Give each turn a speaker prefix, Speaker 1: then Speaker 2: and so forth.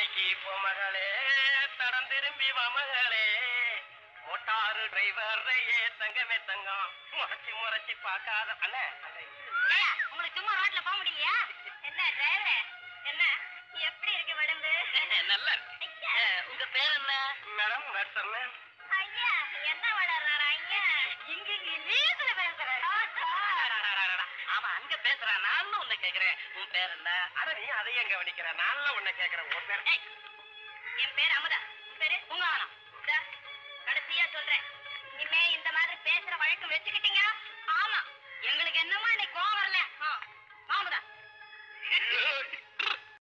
Speaker 1: இன்னைக்கு பொமகளே தடம் திரும்பி வமகளே மோட்டாரு டிரைவரையே தங்கமே தங்கம் முறைச்சி முறைச்சி பார்க்காத அண்ணே அந்த இது-
Speaker 2: ஏய்யா, உங்களுக்கு சும்மா ரோட்ல போக முடியலையா என்ன டிரைவர் என்ன எப்படி இருக்கு உடம்பு
Speaker 3: நல்லா இருக்கு அஹ், உங்க பேர் என்ன
Speaker 1: மேடம் நர்சன்னு
Speaker 2: ஐயா என்ன வளர்றாரா ஐயா இங்க இங்க இங்கிலீஷ்ல பேசுறேன்
Speaker 3: ஆமா அங்க பேசுறான் நான் உன்னை கேக்குறேன் உன் பேர் என்ன
Speaker 1: அட நீ அதையும் கவனிக்கிற நான்ல உன்னை கேட்கிறேன் உன் பேர்
Speaker 2: என் பேர் அமுதா உன் பேரு உங்க